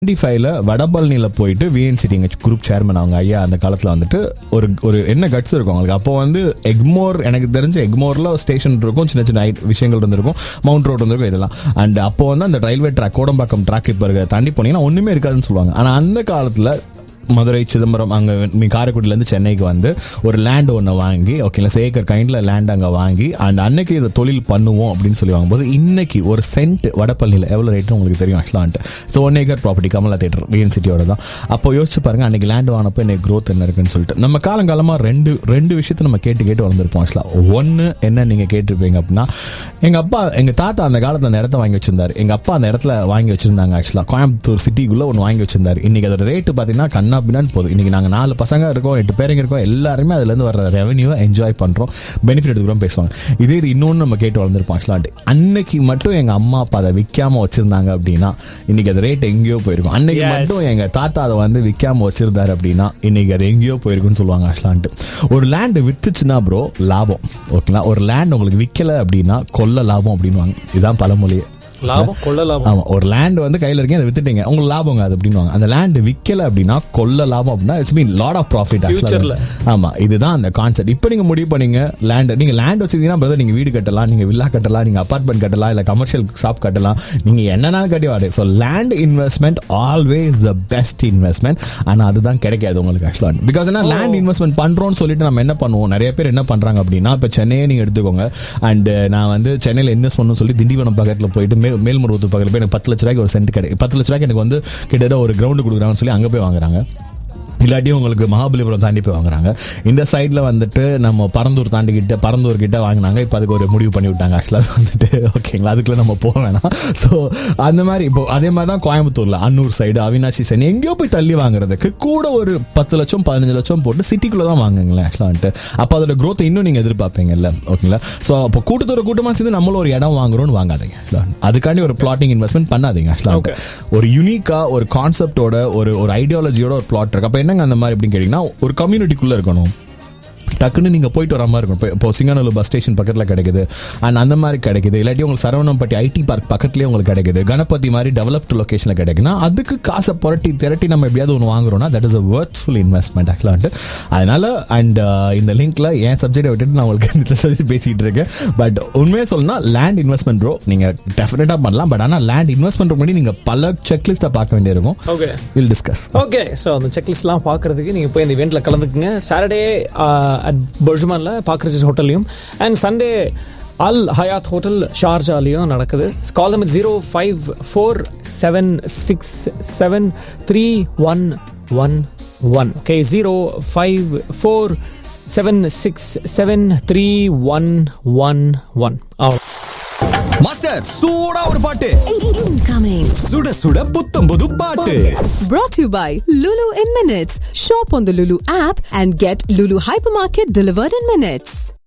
Twenty ஃபைவ்ல வடபழனியில் போயிட்டு VNCD எங்க குரூப் சேர்மன் அவங்க ஐயா அந்த காலத்தில் வந்துட்டு ஒரு ஒரு என்ன கட்ஸ் இருக்கும் அவங்களுக்கு அப்போ வந்து எக்மோர் எனக்கு தெரிஞ்ச எக்மோரில் ஸ்டேஷன் இருக்கும் சின்ன சின்ன ஐ- விஷயங்கள் இருந்திருக்கும் மவுண்ட் ரோட் இருந்திருக்கும் இதெல்லாம் அண்ட் அப்போ வந்து அந்த ரயில்வே ட்ராக் கோடம்பாக்கம் ட்ராக் இப்போ இருக்க தாண்டி போனீங்கன்னா ஒன்றுமே இருக்காதுன்னு சொல்லுவாங்க ஆனால் அந்த காலத்தில் மதுரை சிதம்பரம் அங்கே மீ காரைக்குடிலேருந்து சென்னைக்கு வந்து ஒரு லேண்ட் ஒன்று வாங்கி ஓகேங்களா சேக்கர் கைண்டில் லேண்ட் அங்கே வாங்கி அண்ட் அன்னைக்கு இதை தொழில் பண்ணுவோம் அப்படின்னு சொல்லி வாங்கும்போது இன்னைக்கு ஒரு சென்ட் வடப்பள்ளியில் எவ்வளோ ரேட்னு உங்களுக்கு தெரியும் ஆக்சுவலான்ட்டு so one acre property Kamala theatre V N சிட்டியோட தான் அப்போ யோசிச்சு பாருங்க அன்னைக்கு லேண்ட் வாங்கினப்போ இன்னைக்கு growth என்ன இருக்குன்னு சொல்லிட்டு நம்ம காலங்காலமாக ரெண்டு ரெண்டு விஷயத்தை நம்ம கேட்டு கேட்டு வளர்ந்துருப்போம் ஆக்சுவலாக ஒன்று என்ன நீங்கள் கேட்டிருப்பீங்க அப்படின்னா எங்கள் அப்பா எங்கள் தாத்தா அந்த காலத்தில் அந்த இடத்த வாங்கி வச்சிருந்தாரு எங்கள் அப்பா அந்த இடத்துல வாங்கி வச்சிருந்தாங்க ஆக்சுவலாக கோயம்புத்தூர் சிட்டிக்குள்ளே ஒன்று வாங்கி வச்சிருந்தாரு இன்னைக்கு அதோட ரேட்டு பார்த்தீங்கன்னா கண்ணா பின்னான்னு போகுது இன்னைக்கு நாங்கள் நாலு பசங்க இருக்கோம் எட்டு பேருங்க இருக்கோம் எல்லாருமே அதுலேருந்து வர ரெவன்யூவை என்ஜாய் பண்ணுறோம் பெனிஃபிட் எடுத்துக்கிறோம் பேசுவாங்க இதே இது இன்னொன்று நம்ம கேட்டு வளர்ந்துருப்போம் ஆக்சுவலாக அன்னைக்கு மட்டும் எங்கள் அம்மா அப்பா அதை விற்காம வச்சிருந்தாங்க அப்படின்னா இன்னைக்கு அது ரேட் எங்கேயோ போயிருக்கும் அன்னைக்கு Yes. மட்டும் எங்க தாத்தா அதை வந்து விற்காம வச்சிருந்தாரு அப்படின்னா இன்னைக்கு அது எங்கேயோ போயிருக்குன்னு சொல்லுவாங்க ஆக்சுவலான்ட்டு ஒரு லேண்டு வித்துச்சுன்னா ப்ரோ லாபம் ஓகேங்களா ஒரு லேண்ட் உங்களுக்கு விற்கல அப்படின்னா கொல்ல லாபம் அப்படின்வாங்க இதுதான் பழமொழியே லாபம் கொள்ள லாபம் ஆமா ஒரு லேண்ட் வந்து கையில இருக்கீங்க அதை வித்துட்டீங்க உங்களுக்கு லாபங்க அது அப்படின்வாங்க அந்த லேண்ட் விற்கல அப்படின்னா கொல்ல லாபம் அப்படின்னா it's mean lot of profit Futureல. ஆமா இதுதான் அந்த கான்செப்ட் இப்போ நீங்க முடிவு பண்ணீங்க லேண்ட் நீங்க லேண்ட் வச்சிருந்தீங்கன்னா brother நீங்க வீடு கட்டலாம் நீங்க வில்லா கட்டலாம் நீங்க அபார்ட்மெண்ட் கட்டலாம் இல்ல கமர்ஷியல் ஷாப் கட்டலாம் நீங்க என்னனாலும் கட்டி வாடு so land investment always the best investment ஆனா அதுதான் கிடைக்காது உங்களுக்கு ஆக்சுவலாக பிகாஸ் என்ன லேண்ட் இன்வெஸ்ட்மெண்ட் பண்றோம்னு சொல்லிட்டு நம்ம என்ன பண்ணுவோம் நிறைய பேர் என்ன பண்றாங்க அப்படின்னா இப்போ சென்னையை நீங்க எடுத்துக்கோங்க அண்ட் நான் வந்து சென்னையில் இன்வெஸ்ட் பண்ணணும்னு சொல்லி திண்டிவனம் பக்கத்தில் போயிட்டு மேல் மேல்மருவத்தூர் பக்கத்தில் போய் எனக்கு பத்து லட்ச ரூபாய்க்கு ஒரு சென்ட் கிடைக்கும் பத்து லட்ச ரூபாய்க்கு எனக்கு வந்து கிட்டத்தட்ட ஒரு கிரவுண்டு கொடுக்குறாங்கன்னு சொல்லி அங்கே போய் வாங்குறாங்க இல்லாட்டி உங்களுக்கு மகாபலிபுரம் தாண்டி போய் வாங்குறாங்க இந்த சைடில் வந்துட்டு நம்ம பரந்தூர் தாண்டி கிட்ட பரந்தூர் கிட்ட வாங்கினாங்க இப்போ அதுக்கு ஒரு முடிவு பண்ணி விட்டாங்க ஆக்சுவலாக வந்துட்டு ஓகேங்களா அதுக்குள்ள நம்ம போக வேணாம் ஸோ அந்த மாதிரி இப்போ அதே மாதிரி தான் கோயம்புத்தூரில் அன்னூர் சைடு அவினாசி சைடு எங்கேயோ போய் தள்ளி வாங்குறதுக்கு கூட ஒரு பத்து லட்சம் பதினஞ்சு லட்சம் போட்டு சிட்டிக்குள்ளே தான் வாங்குங்களேன் ஆக்சுவலாக வந்துட்டு அப்போ அதோட growth இன்னும் நீங்கள் எதிர்பார்ப்பீங்கல்ல ஓகேங்களா ஸோ அப்போ கூட்டத்தோட கூட்டமாக சேர்ந்து நம்மளும் ஒரு இடம் வாங்குறோம்னு வாங்காதீங்க ஆக்சுவலாக அதுக்காண்டி ஒரு பிளாட்டிங் இன்வெஸ்ட்மெண்ட் பண்ணாதீங்க ஆக்சுவலாக Okay. ஒரு யூனிக்கா ஒரு கான்செப்டோட ஒரு ஒரு ஐடியாலஜியோட ஒரு பிளாட் இருக்கு அப்ப என்னங்க அந்த மாதிரி அப்படின்னு கேட்டீங்கன்னா ஒரு கம்யூனிட்டிக்குள்ள இருக்கணும் டக்குன்னு நீங்க போயிட்டு வர மாதிரி இருக்கும் இப்போ- இப்போ சிங்கநல்லூர் பஸ் ஸ்டேஷன் பக்கத்துல கிடைக்குது அண்ட் அந்த மாதிரி கிடைக்குது இல்லாட்டி உங்களுக்கு சரவணம்பட்டி ஐடி பார்க் பக்கத்துலயே உங்களுக்கு கிடைக்குது கணபதி மாதிரி டெவலப்டு லொகேஷன்ல கிடைக்குன்னா அதுக்கு காசை புரட்டி திரட்டி நம்ம எப்படியாவது ஒன்று வாங்குறோம்னா that is a worthful investment ஆக்சுவலாக அதனால அண்ட் இந்த லிங்க்ல என் சப்ஜெக்டை விட்டுட்டு நான் உங்களுக்கு இந்த subject பேசிட்டு இருக்கேன் பட் உண்மையை சொல்லணும்னா லேண்ட் இன்வெஸ்ட்மெண்ட் ப்ரோ நீங்க டெஃபினட்டா பண்ணலாம் பட் ஆனால் லேண்ட் இன்வெஸ்ட்மெண்ட் முன்னாடி நீங்க பல செக்லிஸ்ட்டை பார்க்க வேண்டியிருக்கும் okay will discuss okay so அந்த செக்லிஸ்ட்லாம் பார்க்கறதுக்கு நீங்கள் போய் இந்த இவெண்ட்டில் கலந்துக்குங்க சாட்டர்டே அட் பர்ஜ்மானில் பாக்ரஜஸ் ஹோட்டல்லையும் and Sunday Al Hayat hotel ஷார்ஜாலையும் நடக்குது call number zero five four seven six seven three one one one okay zero five four seven six seven three one one one அவ்வளோ மாஸ்டர் சூடா ஒரு பாட்டு Incoming. சுட சுட புத்தம் புது பாட்டு Brought to you by Lulu in Minutes. Shop on the Lulu app and get Lulu Hypermarket delivered in minutes.